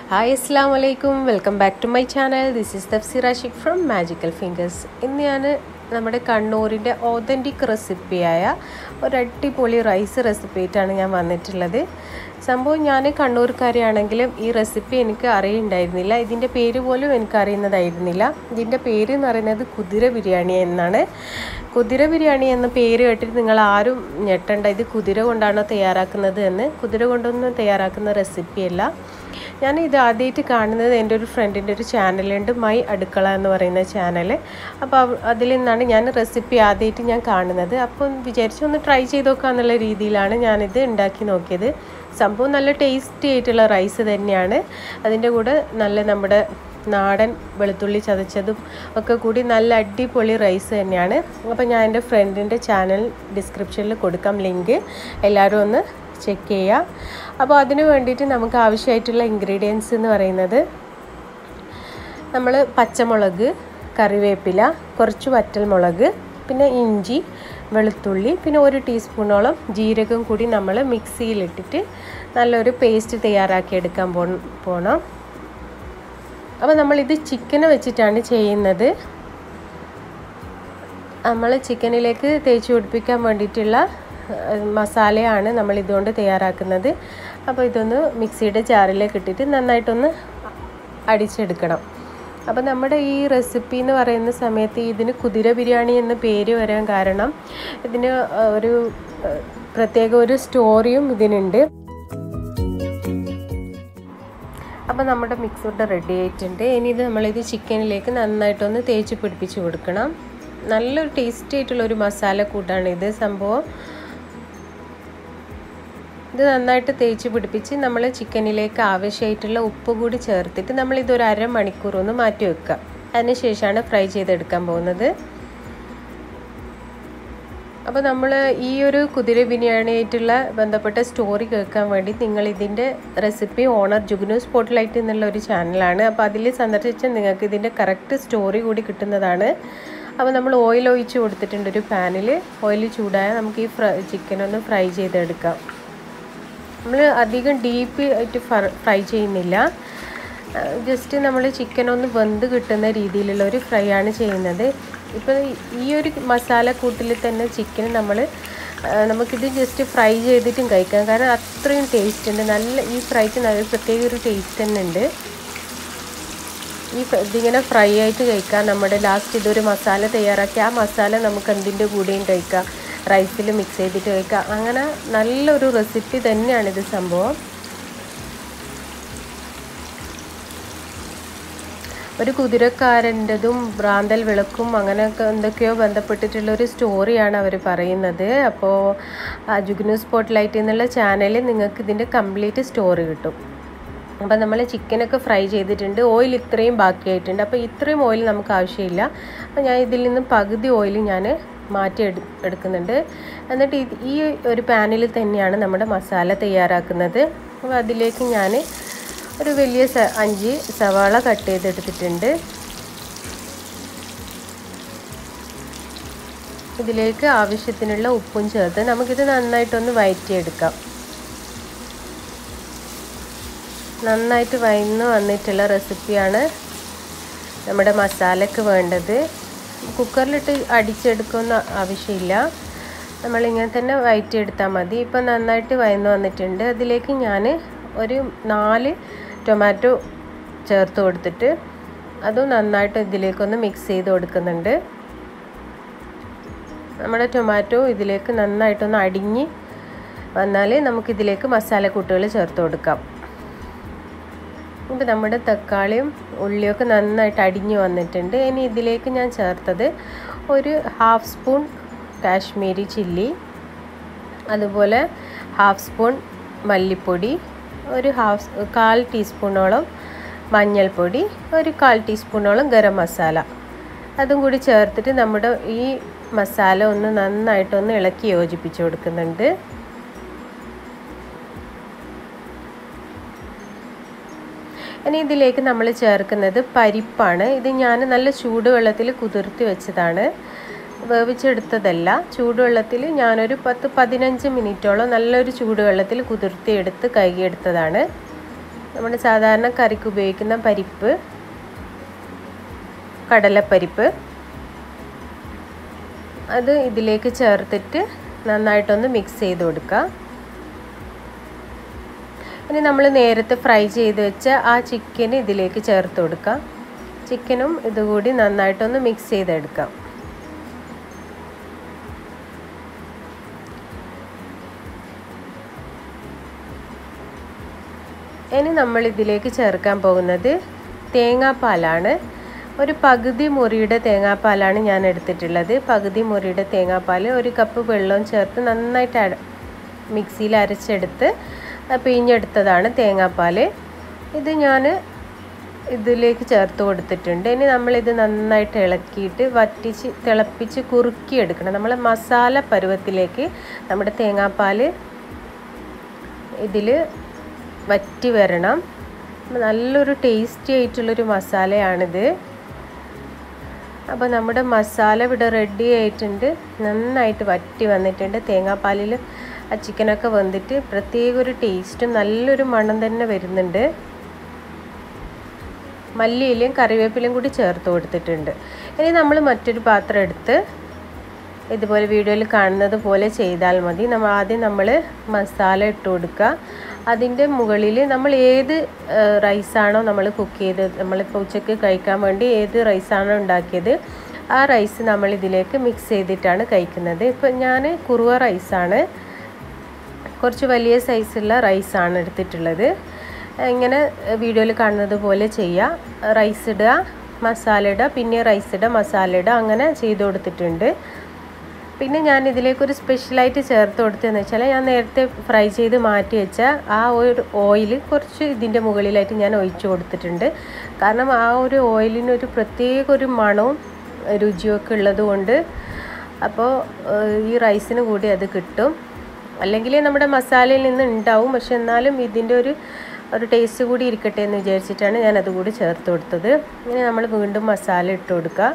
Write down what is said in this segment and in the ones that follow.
hi അസ്സാം വലൈക്കും welcome back to my channel this is Tafseer Ashiq from magical fingers ഇന്ന് ഞാൻ നമ്മുടെ കണ്ണൂരിൻ്റെ ഓതൻറ്റിക് റെസിപ്പിയായ ഒരു അടിപൊളി റൈസ് റെസിപ്പി ആയിട്ടാണ് ഞാൻ വന്നിട്ടുള്ളത് സംഭവം ഞാൻ കണ്ണൂർക്കാരിയാണെങ്കിലും ഈ റെസിപ്പി എനിക്ക് അറിയുണ്ടായിരുന്നില്ല ഇതിൻ്റെ പേര് പോലും എനിക്ക് അറിയുന്നതായിരുന്നില്ല ഇതിൻ്റെ പേര് എന്ന് പറയുന്നത് കുതിര ബിരിയാണി എന്നാണ് കുതിര ബിരിയാണി എന്ന പേര് കേട്ടിട്ട് നിങ്ങൾ ആരും ഞെട്ടണ്ട ഇത് കുതിര കൊണ്ടാണോ തയ്യാറാക്കുന്നത് എന്ന് കുതിര കൊണ്ടൊന്നും തയ്യാറാക്കുന്ന റെസിപ്പിയല്ല ഞാൻ ഇത് ആദ്യമായിട്ട് കാണുന്നത് എൻ്റെ ഒരു ഫ്രണ്ടിൻ്റെ ഒരു ചാനലുണ്ട് മൈ അടുക്കള എന്ന് പറയുന്ന ചാനൽ അപ്പോൾ അതിൽ നിന്നാണ് ഞാൻ റെസിപ്പി ആദ്യമായിട്ട് ഞാൻ കാണുന്നത് അപ്പം വിചാരിച്ചു ഒന്ന് ട്രൈ ചെയ്ത് നോക്കുക എന്നുള്ള രീതിയിലാണ് ഞാനിത് ഉണ്ടാക്കി നോക്കിയത് സംഭവം നല്ല ടേസ്റ്റി ആയിട്ടുള്ള റൈസ് തന്നെയാണ് അതിൻ്റെ കൂടെ നല്ല നമ്മുടെ നാടൻ വെളുത്തുള്ളി ചതച്ചതും ഒക്കെ കൂടി നല്ല അടിപൊളി റൈസ് തന്നെയാണ് അപ്പോൾ ഞാൻ എൻ്റെ ഫ്രണ്ടിൻ്റെ ചാനൽ ഡിസ്ക്രിപ്ഷനിൽ കൊടുക്കാം ലിങ്ക് എല്ലാവരും ഒന്ന് ചെക്ക് ചെയ്യുക അപ്പോൾ അതിന് വേണ്ടിയിട്ട് നമുക്ക് ആവശ്യമായിട്ടുള്ള ഇൻഗ്രീഡിയൻസ് എന്ന് പറയുന്നത് നമ്മൾ പച്ചമുളക് കറിവേപ്പില കുറച്ച് വറ്റൽമുളക് പിന്നെ ഇഞ്ചി വെളുത്തുള്ളി പിന്നെ ഒരു ടീസ്പൂണോളം ജീരകം കൂടി നമ്മൾ മിക്സിയിലിട്ടിട്ട് നല്ലൊരു പേസ്റ്റ് തയ്യാറാക്കി എടുക്കാൻ പോ പോകണം അപ്പോൾ നമ്മളിത് ചിക്കനെ വെച്ചിട്ടാണ് ചെയ്യുന്നത് നമ്മൾ ചിക്കനിലേക്ക് തേച്ച് പിടിപ്പിക്കാൻ വേണ്ടിയിട്ടുള്ള മസാലയാണ് നമ്മൾ ഇതുകൊണ്ട് തയ്യാറാക്കുന്നത് അപ്പോൾ ഇതൊന്ന് മിക്സിയുടെ ജാറിലേക്ക് ഇട്ടിട്ട് നന്നായിട്ടൊന്ന് അടിച്ചെടുക്കണം അപ്പോൾ നമ്മുടെ ഈ റെസിപ്പി എന്ന് പറയുന്ന സമയത്ത് ഇതിന് കുതിര ബിരിയാണി എന്ന പേര് വരാൻ കാരണം ഇതിന് ഒരു പ്രത്യേക ഒരു സ്റ്റോറിയും ഇതിനുണ്ട് അപ്പോൾ നമ്മുടെ മിക്സഡ് റെഡി ആയിട്ടുണ്ട് ഇനി ഇത് നമ്മളിത് ചിക്കനിലേക്ക് നന്നായിട്ടൊന്ന് തേച്ച് പിടിപ്പിച്ച് കൊടുക്കണം നല്ലൊരു ടേസ്റ്റി ആയിട്ടുള്ള ഒരു മസാല കൂട്ടാണ് ഇത് സംഭവം ഇത് നന്നായിട്ട് തേച്ച് പിടിപ്പിച്ച് നമ്മൾ ചിക്കനിലേക്ക് ആവശ്യമായിട്ടുള്ള ഉപ്പ് കൂടി ചേർത്തിട്ട് നമ്മൾ ഇതൊരു അരമണിക്കൂർ ഒന്ന് മാറ്റി വെക്കുക അതിനുശേഷമാണ് ഫ്രൈ ചെയ്തെടുക്കാൻ പോകുന്നത് അപ്പോൾ നമ്മൾ ഈ ഒരു കുതിര ബിരിയാണിയായിട്ടുള്ള ബന്ധപ്പെട്ട സ്റ്റോറി കേൾക്കാൻ വേണ്ടി നിങ്ങൾ ഇതിൻ്റെ റെസിപ്പി ഓണർ ജുഗ്നു സ്പോട്ട്ലൈറ്റ് എന്നുള്ള ഒരു ചാനലാണ് അപ്പോൾ അതിൽ സന്ദർശിച്ചാൽ നിങ്ങൾക്ക് ഇതിൻ്റെ കറക്റ്റ് സ്റ്റോറി കൂടി കിട്ടുന്നതാണ് അപ്പോൾ നമ്മൾ ഓയിൽ ഒഴിച്ച് കൊടുത്തിട്ടുണ്ട് ഒരു പാനിൽ ഓയിൽ ചൂടായാൽ നമുക്ക് ഈ ഫ്രൈ ചിക്കൻ ഒന്ന് ഫ്രൈ ചെയ്തെടുക്കാം നമ്മൾ അധികം ഡീപ്പ് ആയിട്ട് ഫ്രൈ ചെയ്യുന്നില്ല ജസ്റ്റ് നമ്മൾ ചിക്കൻ ഒന്ന് വെന്ത് കിട്ടുന്ന രീതിയിലുള്ള ഒരു ഫ്രൈ ആണ് ചെയ്യുന്നത് ഇപ്പോൾ ഈ ഒരു മസാല കൂട്ടിൽ തന്നെ ചിക്കൻ നമ്മൾ നമുക്കിത് ജസ്റ്റ് ഫ്രൈ ചെയ്തിട്ടും കഴിക്കാം കാരണം അത്രയും ടേസ്റ്റ് ഉണ്ട് നല്ല ഈ ഫ്രൈക്ക് നല്ല പ്രത്യേക ഒരു ടേസ്റ്റ് തന്നെ ഉണ്ട് ഈ ഇതിങ്ങനെ ഫ്രൈ ആയിട്ട് കഴിക്കാം നമ്മുടെ ലാസ്റ്റ് ഇതൊരു മസാല തയ്യാറാക്കി ആ മസാല നമുക്ക് എന്തിൻ്റെ കൂടെയും കഴിക്കാം റൈസിൽ മിക്സ് ചെയ്തിട്ട് കഴിക്കാം അങ്ങനെ നല്ലൊരു റെസിപ്പി തന്നെയാണിത് സംഭവം ഒരു കുതിരക്കാരൻ്റെതും ഭ്രാന്തൽ വിളക്കും അങ്ങനെയൊക്കെ എന്തൊക്കെയോ ബന്ധപ്പെട്ടിട്ടുള്ള ഒരു സ്റ്റോറിയാണ് അവർ പറയുന്നത് അപ്പോൾ ജുഗ്നു സ്പോട്ട് ലൈറ്റ് എന്നുള്ള ചാനലിൽ നിങ്ങൾക്ക് ഇതിൻ്റെ കംപ്ലീറ്റ് സ്റ്റോറി കിട്ടും അപ്പോൾ നമ്മൾ ചിക്കനൊക്കെ ഫ്രൈ ചെയ്തിട്ടുണ്ട് ഓയിൽ ഇത്രയും ബാക്കിയായിട്ടുണ്ട് അപ്പോൾ ഇത്രയും ഓയിൽ നമുക്ക് ആവശ്യമില്ല അപ്പോൾ ഞാൻ ഇതിൽ നിന്ന് പകുതി ഓയിൽ ഞാൻ മാറ്റി എടു എടുക്കുന്നുണ്ട് എന്നിട്ട് ഈ ഒരു പാനിൽ തന്നെയാണ് നമ്മുടെ മസാല തയ്യാറാക്കുന്നത് അപ്പോൾ അതിലേക്ക് ഞാൻ ഒരു വലിയ സ അഞ്ച് സവാള കട്ട് ചെയ്തെടുത്തിട്ടുണ്ട് ഇതിലേക്ക് ആവശ്യത്തിനുള്ള ഉപ്പും ചേർത്ത് നമുക്കിത് നന്നായിട്ടൊന്ന് വയറ്റിയെടുക്കാം നന്നായിട്ട് വയന്ന് വന്നിട്ടുള്ള റെസിപ്പിയാണ് നമ്മുടെ മസാലയ്ക്ക് വേണ്ടത് കുക്കറിലിട്ട് അടിച്ചെടുക്കുന്ന ആവശ്യമില്ല നമ്മളിങ്ങനെ തന്നെ വയറ്റിയെടുത്താൽ മതി ഇപ്പം നന്നായിട്ട് വയന്ന് വന്നിട്ടുണ്ട് അതിലേക്ക് ഞാൻ ഒരു നാല് ടൊമാറ്റോ ചേർത്ത് കൊടുത്തിട്ട് അതും നന്നായിട്ട് ഇതിലേക്കൊന്ന് മിക്സ് ചെയ്ത് കൊടുക്കുന്നുണ്ട് നമ്മുടെ ടൊമാറ്റോ ഇതിലേക്ക് നന്നായിട്ടൊന്ന് അടിഞ്ഞ് വന്നാൽ നമുക്കിതിലേക്ക് മസാലക്കൂട്ടുകൾ ചേർത്ത് കൊടുക്കാം ഇപ്പോൾ നമ്മുടെ തക്കാളിയും ഉള്ളിയൊക്കെ നന്നായിട്ട് അടിഞ്ഞു വന്നിട്ടുണ്ട് ഇനി ഇതിലേക്ക് ഞാൻ ചേർത്തത് ഒരു ഹാഫ് സ്പൂൺ കാശ്മീരി ചില്ലി അതുപോലെ ഹാഫ് സ്പൂൺ മല്ലിപ്പൊടി ഒരു ഹാഫ് കാൽ ടീസ്പൂണോളം മഞ്ഞൾപ്പൊടി ഒരു കാൽ ടീസ്പൂണോളം ഗരം മസാല അതും കൂടി ചേർത്തിട്ട് നമ്മുടെ ഈ മസാല ഒന്ന് നന്നായിട്ടൊന്ന് ഇളക്കി യോജിപ്പിച്ച് കൊടുക്കുന്നുണ്ട് ഇനി ഇതിലേക്ക് നമ്മൾ ചേർക്കുന്നത് പരിപ്പാണ് ഇത് ഞാൻ നല്ല ചൂടുവെള്ളത്തിൽ കുതിർത്തി വെച്ചതാണ് വേവിച്ചെടുത്തതല്ല ചൂടുവെള്ളത്തിൽ ഞാനൊരു പത്ത് പതിനഞ്ച് മിനിറ്റോളം നല്ലൊരു ചൂടുവെള്ളത്തിൽ കുതിർത്തി എടുത്ത് കഴുകിയെടുത്തതാണ് നമ്മൾ സാധാരണ കറിക്ക് ഉപയോഗിക്കുന്ന പരിപ്പ് കടലപ്പരിപ്പ് അത് ഇതിലേക്ക് ചേർത്തിട്ട് നന്നായിട്ടൊന്ന് മിക്സ് ചെയ്ത് കൊടുക്കുക ഇനി നമ്മൾ നേരത്തെ ഫ്രൈ ചെയ്ത് വെച്ച ആ ചിക്കൻ ഇതിലേക്ക് ചേർത്ത് കൊടുക്കാം ചിക്കനും ഇതുകൂടി നന്നായിട്ടൊന്ന് മിക്സ് ചെയ്തെടുക്കാം ഇനി നമ്മൾ ഇതിലേക്ക് ചേർക്കാൻ പോകുന്നത് തേങ്ങാപ്പാലാണ് ഒരു പകുതി മുറിയുടെ തേങ്ങാപ്പാലാണ് ഞാൻ എടുത്തിട്ടുള്ളത് പകുതി മുറിയുടെ തേങ്ങാപ്പാൽ ഒരു കപ്പ് വെള്ളവും ചേർത്ത് നന്നായിട്ട് മിക്സിയിൽ അരച്ചെടുത്ത് പിഴിഞ്ഞെടുത്തതാണ് തേങ്ങാപ്പാൽ ഇത് ഞാൻ ഇതിലേക്ക് ചേർത്ത് കൊടുത്തിട്ടുണ്ട് ഇനി നമ്മളിത് നന്നായിട്ട് ഇളക്കിയിട്ട് വറ്റിച്ച് തിളപ്പിച്ച് കുറുക്കിയെടുക്കണം നമ്മൾ മസാല പരുവത്തിലേക്ക് നമ്മുടെ തേങ്ങാപ്പാൽ ഇതിൽ വറ്റി വരണം നല്ലൊരു ടേസ്റ്റി ആയിട്ടുള്ളൊരു മസാലയാണിത് അപ്പോൾ നമ്മുടെ മസാല ഇവിടെ റെഡി ആയിട്ടുണ്ട് നന്നായിട്ട് വറ്റി വന്നിട്ടുണ്ട് തേങ്ങാപ്പാലിൽ ആ ചിക്കനൊക്കെ വന്നിട്ട് പ്രത്യേക ഒരു ടേസ്റ്റും നല്ലൊരു മണം തന്നെ വരുന്നുണ്ട് മല്ലിയിലയും കറിവേപ്പിലയും കൂടി ചേർത്ത് കൊടുത്തിട്ടുണ്ട് ഇനി നമ്മൾ മറ്റൊരു പാത്രം എടുത്ത് ഇതുപോലെ വീഡിയോയിൽ കാണുന്നത് പോലെ ചെയ്താൽ മതി നമ്മൾ ആദ്യം നമ്മൾ മസാല ഇട്ട് കൊടുക്കുക അതിൻ്റെ മുകളിൽ നമ്മൾ ഏത് റൈസാണോ നമ്മൾ കുക്ക് ചെയ്ത് നമ്മളിപ്പോൾ ഉച്ചയ്ക്ക് കഴിക്കാൻ വേണ്ടി ഏത് റൈസാണോ ഉണ്ടാക്കിയത് ആ റൈസ് നമ്മൾ ഇതിലേക്ക് മിക്സ് ചെയ്തിട്ടാണ് കഴിക്കുന്നത് ഇപ്പം ഞാൻ കുറുവ റൈസാണ് കുറച്ച് വലിയ സൈസുള്ള റൈസാണ് എടുത്തിട്ടുള്ളത് ഇങ്ങനെ വീഡിയോയിൽ കാണുന്നത് പോലെ ചെയ്യുക റൈസ് ഇടുക മസാല ഇടുക പിന്നെ റൈസ് ഇടുക മസാല ഇടുക അങ്ങനെ ചെയ്ത് കൊടുത്തിട്ടുണ്ട് പിന്നെ ഞാൻ ഇതിലേക്കൊരു സ്പെഷ്യലായിട്ട് ചേർത്ത് കൊടുത്തതെന്ന് വെച്ചാൽ ഞാൻ നേരത്തെ ഫ്രൈ ചെയ്ത് മാറ്റി വെച്ച ആ ഒരു ഓയിൽ കുറച്ച് ഇതിൻ്റെ മുകളിലായിട്ട് ഞാൻ ഒഴിച്ചു കൊടുത്തിട്ടുണ്ട് കാരണം ആ ഒരു ഓയിലിനൊരു പ്രത്യേക ഒരു മണവും രുചിയൊക്കെ ഉള്ളത് കൊണ്ട് അപ്പോൾ ഈ റൈസിന് കൂടി അത് കിട്ടും അല്ലെങ്കിൽ നമ്മുടെ മസാലയിൽ നിന്ന് ഉണ്ടാവും പക്ഷെ എന്നാലും ഇതിൻ്റെ ഒരു ഒരു ടേസ്റ്റ് കൂടി ഇരിക്കട്ടെ എന്ന് വിചാരിച്ചിട്ടാണ് ഞാൻ അതുകൂടി ചേർത്ത് കൊടുത്തത് ഇനി നമ്മൾ വീണ്ടും മസാല ഇട്ട് കൊടുക്കുക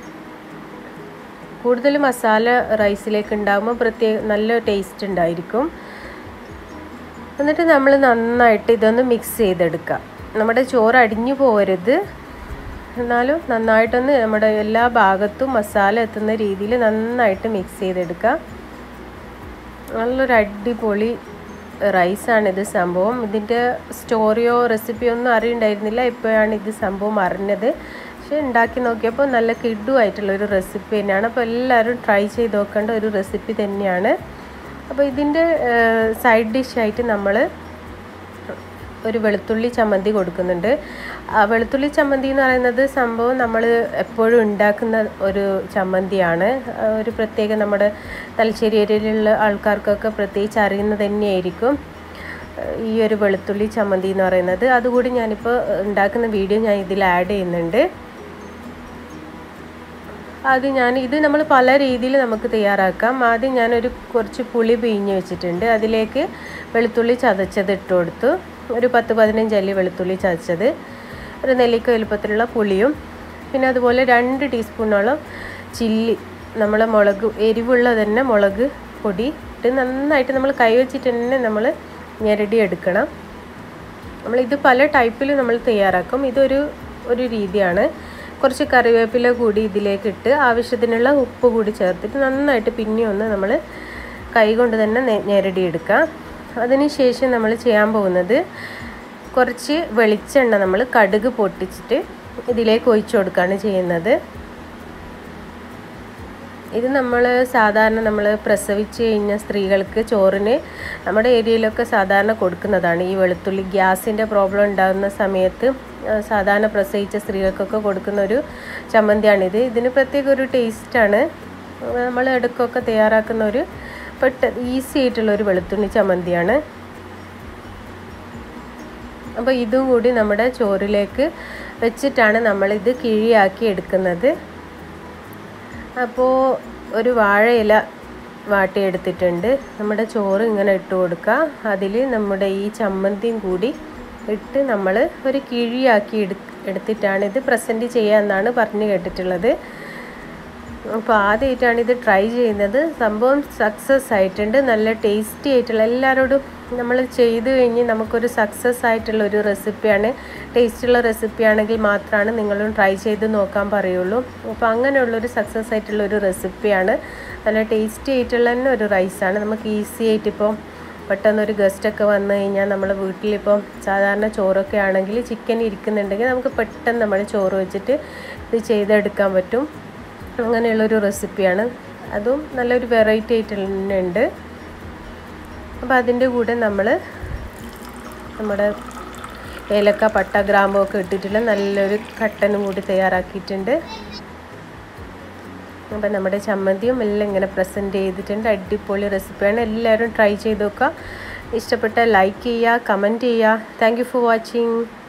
കൂടുതൽ മസാല റൈസിലേക്ക് ഉണ്ടാകുമ്പോൾ പ്രത്യേക നല്ല ടേസ്റ്റ് ഉണ്ടായിരിക്കും എന്നിട്ട് നമ്മൾ നന്നായിട്ട് ഇതൊന്ന് മിക്സ് ചെയ്തെടുക്കുക നമ്മുടെ ചോറ് അടിഞ്ഞു പോകരുത് എന്നാലും നന്നായിട്ടൊന്ന് നമ്മുടെ എല്ലാ ഭാഗത്തും മസാല എത്തുന്ന രീതിയിൽ നന്നായിട്ട് മിക്സ് ചെയ്തെടുക്കുക നല്ലൊരു അടിപൊളി റൈസാണിത് സംഭവം ഇതിൻ്റെ സ്റ്റോറിയോ റെസിപ്പിയോ ഒന്നും അറിയണ്ടായിരുന്നില്ല ഇപ്പോഴാണ് ഇത് സംഭവം അറിഞ്ഞത് പക്ഷേ ഉണ്ടാക്കി നോക്കിയപ്പോൾ നല്ല കിഡു ആയിട്ടുള്ള ഒരു റെസിപ്പി തന്നെയാണ് അപ്പോൾ എല്ലാവരും ട്രൈ ചെയ്ത് നോക്കേണ്ട ഒരു റെസിപ്പി തന്നെയാണ് അപ്പോൾ ഇതിൻ്റെ സൈഡ് ഡിഷായിട്ട് നമ്മൾ ഒരു വെളുത്തുള്ളി ചമ്മന്തി കൊടുക്കുന്നുണ്ട് ആ വെളുത്തുള്ളി ചമ്മന്തി എന്ന് പറയുന്നത് സംഭവം നമ്മൾ എപ്പോഴും ഉണ്ടാക്കുന്ന ഒരു ചമ്മന്തിയാണ് ഒരു പ്രത്യേക നമ്മുടെ തലശ്ശേരി ഏരിയയിലുള്ള ആൾക്കാർക്കൊക്കെ പ്രത്യേകിച്ച് അറിയുന്നത് തന്നെയായിരിക്കും ഈ ഒരു വെളുത്തുള്ളി ചമ്മന്തി എന്ന് പറയുന്നത് അതുകൂടി ഞാനിപ്പോൾ ഉണ്ടാക്കുന്ന വീഡിയോ ഞാൻ ഇതിൽ ആഡ് ചെയ്യുന്നുണ്ട് ആദ്യം ഞാൻ ഇത് നമ്മൾ പല രീതിയിൽ നമുക്ക് തയ്യാറാക്കാം ആദ്യം ഞാനൊരു കുറച്ച് പുളി പിഴിഞ്ഞ് വെച്ചിട്ടുണ്ട് അതിലേക്ക് വെളുത്തുള്ളി ചതച്ചത് ഇട്ട് കൊടുത്തു ഒരു പത്ത് പതിനഞ്ച് അല്ലി വെളുത്തുള്ളി ചതച്ചത് ഒരു നെല്ലിക്ക വലുപ്പത്തിലുള്ള പുളിയും പിന്നെ അതുപോലെ രണ്ട് ടീസ്പൂണോളം ചില്ലി നമ്മളെ മുളക് എരിവുള്ള തന്നെ മുളക് പൊടി ഇട്ട് നന്നായിട്ട് നമ്മൾ കൈ വെച്ചിട്ട് തന്നെ നമ്മൾ ഞെരടി എടുക്കണം നമ്മളിത് പല ടൈപ്പിൽ നമ്മൾ തയ്യാറാക്കും ഇതൊരു ഒരു രീതിയാണ് കുറച്ച് കറിവേപ്പില കൂടി ഇതിലേക്ക് ഇട്ട് ആവശ്യത്തിനുള്ള ഉപ്പ് കൂടി ചേർത്തിട്ട് നന്നായിട്ട് പിന്നെ ഒന്ന് നമ്മൾ കൈ കൊണ്ട് തന്നെ ഞെരടിയെടുക്കാം അതിനുശേഷം നമ്മൾ ചെയ്യാൻ പോകുന്നത് കുറച്ച് വെളിച്ചെണ്ണ നമ്മൾ കടുക് പൊട്ടിച്ചിട്ട് ഇതിലേക്ക് ഒഴിച്ചു കൊടുക്കുകയാണ് ചെയ്യുന്നത് ഇത് നമ്മൾ സാധാരണ നമ്മൾ പ്രസവിച്ച് കഴിഞ്ഞ സ്ത്രീകൾക്ക് ചോറിന് നമ്മുടെ ഏരിയയിലൊക്കെ സാധാരണ കൊടുക്കുന്നതാണ് ഈ വെളുത്തുള്ളി ഗ്യാസിൻ്റെ പ്രോബ്ലം ഉണ്ടാകുന്ന സമയത്ത് സാധാരണ പ്രസവിച്ച സ്ത്രീകൾക്കൊക്കെ കൊടുക്കുന്ന ഒരു ചമ്മന്തിയാണിത് ഇതിന് പ്രത്യേക ഒരു ടേസ്റ്റാണ് നമ്മൾ ഇടയ്ക്കൊക്കെ തയ്യാറാക്കുന്ന ഒരു പെട്ട ഈസി ആയിട്ടുള്ള ഒരു വെളുത്തുള്ളി ചമ്മന്തിയാണ് അപ്പോൾ ഇതും കൂടി നമ്മുടെ ചോറിലേക്ക് വെച്ചിട്ടാണ് നമ്മളിത് കിഴിയാക്കി എടുക്കുന്നത് അപ്പോൾ ഒരു വാഴയില വാട്ടിയെടുത്തിട്ടുണ്ട് നമ്മുടെ ചോറ് ഇങ്ങനെ ഇട്ട് കൊടുക്കുക അതിൽ നമ്മുടെ ഈ ചമ്മന്തിയും കൂടി ഇട്ട് നമ്മൾ ഒരു കിഴിയാക്കി എടു എടുത്തിട്ടാണ് ഇത് പ്രസൻറ്റ് ചെയ്യാമെന്നാണ് പറഞ്ഞു കേട്ടിട്ടുള്ളത് അപ്പോൾ ആദ്യമായിട്ടാണ് ഇത് ട്രൈ ചെയ്യുന്നത് സംഭവം സക്സസ് ആയിട്ടുണ്ട് നല്ല ടേസ്റ്റി ആയിട്ടുള്ള എല്ലാവരോടും നമ്മൾ ചെയ്ത് കഴിഞ്ഞ് നമുക്കൊരു സക്സസ് ആയിട്ടുള്ള ഒരു റെസിപ്പിയാണ് ടേസ്റ്റുള്ള റെസിപ്പി ആണെങ്കിൽ മാത്രമാണ് നിങ്ങളും ട്രൈ ചെയ്ത് നോക്കാൻ പറയുള്ളൂ അപ്പോൾ അങ്ങനെയുള്ളൊരു സക്സസ് ആയിട്ടുള്ള ഒരു റെസിപ്പിയാണ് നല്ല ടേസ്റ്റി ആയിട്ടുള്ള തന്നെ ഒരു റൈസാണ് നമുക്ക് ഈസി ആയിട്ട് ഇപ്പോൾ പെട്ടെന്നൊരു ഗസ്റ്റൊക്കെ വന്നു കഴിഞ്ഞാൽ നമ്മൾ വീട്ടിലിപ്പം സാധാരണ ചോറൊക്കെ ആണെങ്കിൽ ചിക്കൻ ഇരിക്കുന്നുണ്ടെങ്കിൽ നമുക്ക് പെട്ടെന്ന് നമ്മൾ ചോറ് വെച്ചിട്ട് ഇത് ചെയ്തെടുക്കാൻ പറ്റും അങ്ങനെയുള്ളൊരു റെസിപ്പിയാണ് അതും നല്ലൊരു വെറൈറ്റി ആയിട്ട് തന്നെ ഉണ്ട് അപ്പോൾ അതിൻ്റെ കൂടെ നമ്മൾ നമ്മുടെ ഏലക്ക പട്ട ഗ്രാമ്പു ഒക്കെ ഇട്ടിട്ടുള്ള നല്ലൊരു കട്ടനും കൂടി തയ്യാറാക്കിയിട്ടുണ്ട് അപ്പം നമ്മുടെ ചമ്മന്തിയും എല്ലാം ഇങ്ങനെ പ്രസൻറ്റ് ചെയ്തിട്ടുണ്ട് അടിപൊളി റെസിപ്പിയാണ് എല്ലാവരും ട്രൈ ചെയ്ത് നോക്കുക ഇഷ്ടപ്പെട്ട ലൈക്ക് ചെയ്യുക കമൻറ്റ് ചെയ്യുക താങ്ക് യു ഫോർ വാച്ചിങ്